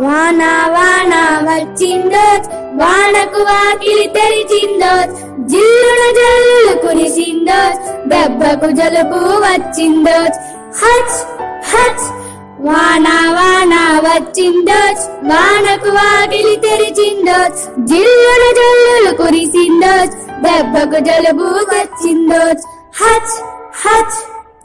వాన వాన వచ్చిందో వానకు వాకిలి తెరిచిందో జిల్లున జల్లులు కురిసిందో దెబ్బకు జలుబు వచ్చిందో హచ్ హచ్ వాన వాన వచ్చిందో వానకు వాకిలి తెరిచిందో జిల్లున జల్లులు కురిసిందో దెబ్బకు జలుబు వచ్చిందో హచ్ హచ్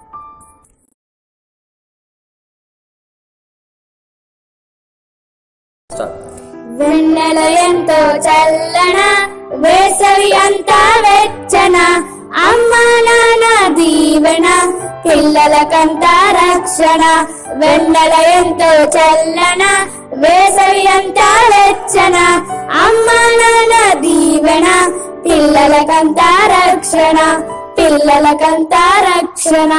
వెన్నెల ఎంతో చల్లన వేసవి అంతా వెచ్చన అమ్మ నాన్న దీవెన పిల్లలకంతా రక్షణ వెన్నెల ఎంతో చల్లన వేసవి అంతా వెచ్చన అమ్మ నాన్న దీవెన పిల్లలకంతా రక్షణ పిల్లలకంతా రక్షణ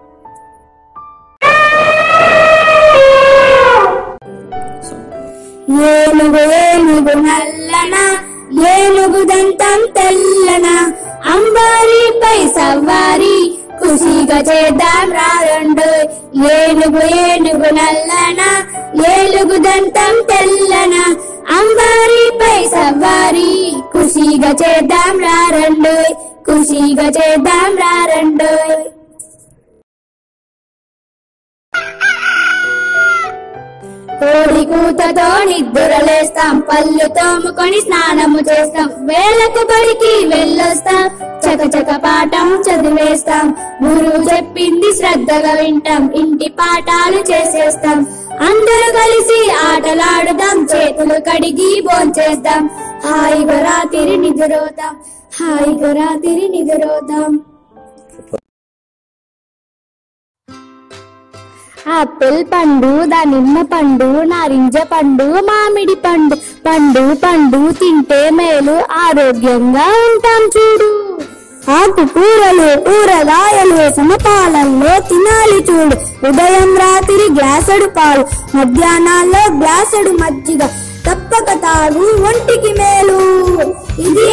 ఏనుగు ఏనుగు నల్లన ఏనుగు దంతం తెల్లన అంబారీపై సవారి ఖుషిగా చేద్దాం రారండు ఏనుగు ఏనుగు నల్లన ఏనుగు దంతం తెల్లన అంబారీపై సవారి ఖుషిగా చేద్దాం రారండు ఖుషిగా చేద్దాం రారండు కోడి కూతతో నిద్రలేస్తాం పళ్ళు తోముకొని స్నానము చేస్తాం వేలకు బడికి వెళ్ళొస్తాం చక చక పాఠం చదివేస్తాం గురువు చెప్పింది శ్రద్ధగా వింటాం ఇంటి పాఠాలు చేసేస్తాం అందరూ కలిసి ఆటలాడుదాం చేతులు కడిగి భోంచేద్దాం హాయిగా రాత్రి నిద్రోతాం హాయిగా రాత్రి నిద్రోతాం ఆపిల్ పండు దానిమ్మ పండు నారింజ పండు మామిడి పండు పండు పండు తింటే మేలు ఆరోగ్యంగా ఉంటాం చూడు ఆకుకూరలు ఊరగాయలు సమపాలల్లో తినాలి చూడు ఉదయం రాత్రి గ్లాసుడు పాలు మధ్యాహ్నాల్లో గ్లాసుడు మజ్జిగ తప్పక తాగు ఒంటికి మేలు ఇది